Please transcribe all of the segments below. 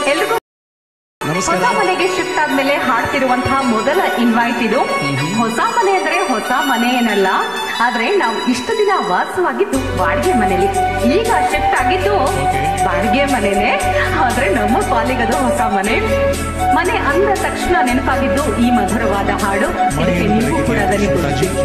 ಎಲ್ರಿಗೂ ನಮಸ್ಕಾರ ಹೊಸ ಮನೆಗೆ ಶಿಫ್ಟ್ ಆದ್ಮೇಲೆ ಹಾಡ್ತಿರುವಂತಹ ಮೊದಲ ಇನ್ವೈಟ್ ಇದು ಹೊಸ ಮನೆ ಅಂದ್ರೆ ಹೊಸ ಮನೆ ಏನಲ್ಲ ಆದ್ರೆ ನಾವು ಇಷ್ಟು ದಿನ ವಾಸವಾಗಿದ್ದು ಬಾಡಿಗೆ ಮನೆಯಲ್ಲಿ ಈಗ ಶಿಫ್ಟ್ ಆಗಿದ್ದು ಬಾಡಿಗೆ ಮನೆನೇ ಆದ್ರೆ ನಮ್ಮ ಪಾಲಿಗದು ಹೊಸ ಮನೆ ಮನೆ ಅಂದ ತಕ್ಷಣ ನೆನಪಾಗಿದ್ದು ಈ ಮಧುರವಾದ ಹಾಡು ಇದಕ್ಕೆ ನೀವು ಕೂಡ ದನಿಗೂ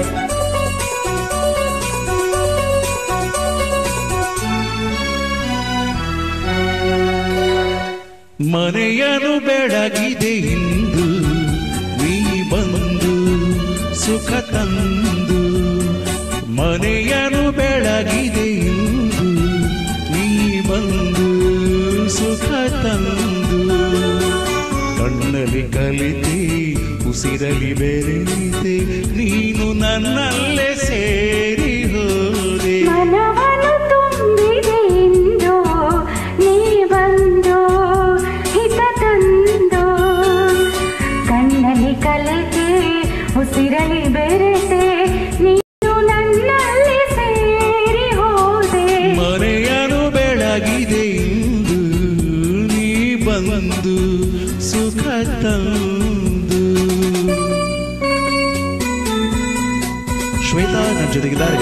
ಮನೆಯನು ಬೆಳಗಿದೆ ಇಂದು ನೀ ಬಂದು ಸುಖ ತಂದು ಮನೆಯನು ಬೆಳಗಿದೆ ಇಂದು ನೀ ಬಂದು ಸುಖ ತಂದು ಕಣ್ಣಲ್ಲಿ ಕಲಿತೆ ಉಸಿರಲಿ ಬೆರೆತೆ ನೀನು ನನ್ನಲ್ಲೇ ಸೇರಿ ಹೋದೆ ಮನವನ್ನು ತುಂಬಿದೆ ಇಂದು ನೀ ಬಂದು ಹಿತ ತಂದು ಕಣ್ಣಲ್ಲಿ ಕಲಿತೆ ಉಸಿರಲಿ ಬೆರೆತೆ ನೀನು ನನ್ನಲ್ಲಿ ಸೇರಿ ಹೋದೆ ಮನೆಯನು ಬೆಳಗಿದೆ ಇಂದು ನೀ ಬಂದು ಸುಖ ತಂದು ಶ್ವೇತಾ ನನ್ನ ಜೊತೆಗಿದ್ದಾರೆ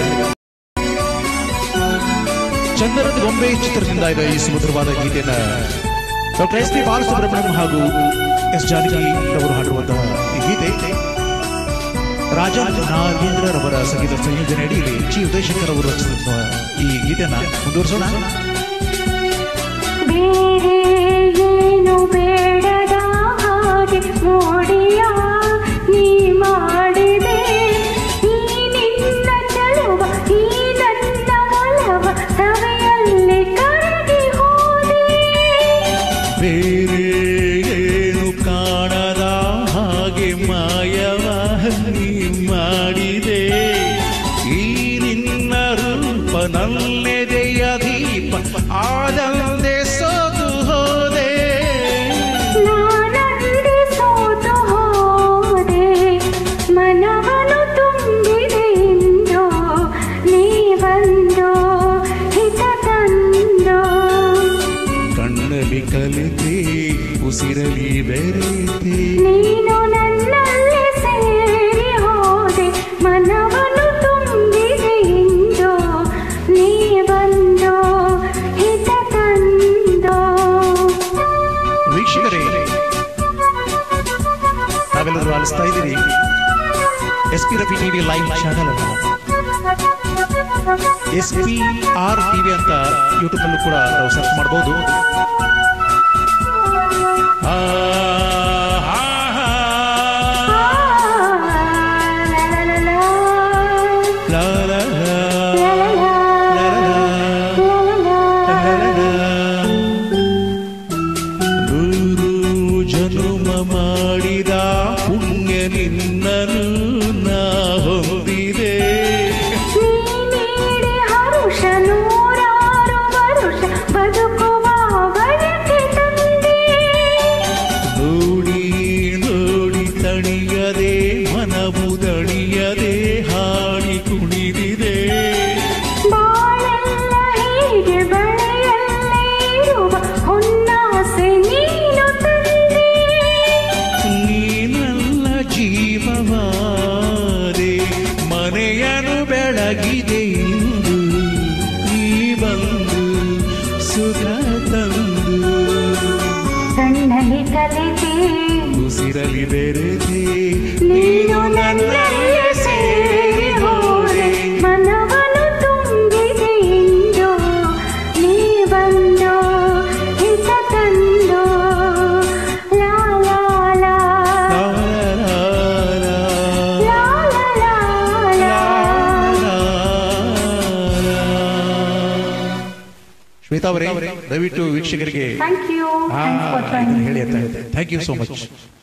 ಚಂದನದ ಗೊಂಬೆ ಚಿತ್ರದಿಂದ ಇರೋ ಈ ಸುಮಧುರವಾದ ಗೀತೆಯನ್ನ ಡಾಕ್ಟರ್ ಎಸ್ ಪಿ ಬಾಲಸುಬ್ರಹ್ಮಣ್ಯಂ ಹಾಗೂ ಎಸ್ ಜಾನಕಿ ಅವರು ಹಾಡಿರುವಂತಹ ಈ ಗೀತೆ ರಾಜ ನಾಗೇಂದ್ರರವರ ಸಂಗೀತ ಸಂಯೋಜನೆ ಅಡಿಯಲ್ಲಿ ಜಿ ಉದಯಶಂಕರ್ ಅವರು ರಚಿಸಿರುವ ಈ ಗೀತೆಯನ್ನ ಮುಂದುವರಿಸೋಣ ಬೇರೆ ಏನು ಬೇಡದ ಹಾಗೆ ಮೋಡಿಯ ನೀ ಮಾಡಿದೆ ಈ ನಿನ್ನ ಚಳುವ ಈ ನನ್ನ ಒಲವ ಸವೆಯಲ್ಲಿ ಕರಗಿ ಹೋದೆ ಬೇರೆ ಏನು ಕಾಣದ ಹಾಗೆ ಮಾಯವ ನೀ ಮಾಡಿದೆ ಈ ನಿನ್ನ ರೂಪ ನನ್ನೆದೆಯ ದೀಪ ಆದಂದೆ ಸೋತು ಹೋದೆ ನಾನಂದೆ ಸೋತು ಹೋದೆ ಮನವನ್ನು ತುಂಬಿದೆ ಇಂದು ನೀ ಬಂದು ಹಿತ ತಂದು ಕಣ್ಣಲ್ಲಿ ಕಲಿತೆ ಉಸಿರಲಿ ಬೆರೆತೆ ನೀನು ನನ್ನಲ್ಲಿ ಸೇರಿ ಹೋದೆ ಮನವನ್ನು ತುಂಬಿದೆ ಇಂದು ನೀ ಬಂದು ಹಿತ ತಂದು ವೀಕ್ಷಕರೇ ತಾವೆಲ್ಲರೂ ಆಲಿಸ್ತಾ ಇದ್ದೀರಿ S P Rafi TV live channel ಅನ್ನು ಎಸ್ ಪಿ ಆರ್ ಟಿವಿ ಅಂತ ಯೂಟ್ಯೂಬ್ ಅಲ್ಲೂ ಕೂಡ ನಾವು ಸರ್ಚ್ ಮಾಡಬಹುದು ಆ, ಹಾ, ಹಾ. ಲಾ, ಲಾ, ಲಾ, ಲಾ, ಲಾ, ಲಾ, ಲಾ. ನೂರು ಜನುಮ ಮಾಡಿದ ಪುಣ್ಯ ನಿನ್ನನು ನಾ ಹೊಂದಿದೆ ನೀಡಿ ಹರುಷ ನೂರಾರು ವರುಷ ಬದುಕುವ ಬಯಕೆ ತಂದೆ ನೋಡಿ ನೋಡಿ ತಣಿಯದೆ ಮನವು ದಣಿಯದೆ ಹಾಡಿ ಕುಣಿದಿದೆ ಬಾಳೆಲ್ಲ ಹೀಗೆ ಬಳೆಯಲ್ಲೇ ಇರುವ ಹೊನ್ನಾಸೆ ನೀನು ತಂದೆ ನೀನಲ್ಲ ಜೀವವಾದೆ ಮನೆಯನು ಬೆಳಗಿದೆ ಇಂದು ನೀ ಬಂದು ಸುಖ ತಂದು ಕಣ್ಣಲ್ಲಿ ಕಲಿತೆ ಉಸಿರಲಿ ಬೆರೆತೆ ನೀನು ನನ್ನಲ್ಲೇ ಸೇರಿ ಹೋದೆ ಮನವನ್ನು ತುಂಬಿದೆ ಇಂದು ನೀ ಬಂದು ಹಿತ ತಂದು ಲಾ ಲಾ ಲಾ ಲಾ, ಲಾ, ಲಾ, ಲಾ ಲಾ ಲಾ ಲಾ ಶ್ವೇತಾ ಅವರೇ ದಯವಿಟ್ಟು ವೀಕ್ಷಕರಿಗೆ ಥ್ಯಾಂಕ್ ಯು ಆ, ಥ್ಯಾಂಕ್ಸ್ ಫಾರ್ ಇದನ್ನ ಹೇಳಿ ಅಂತ ಥ್ಯಾಂಕ್ ಯು ಸೋ ಮಚ್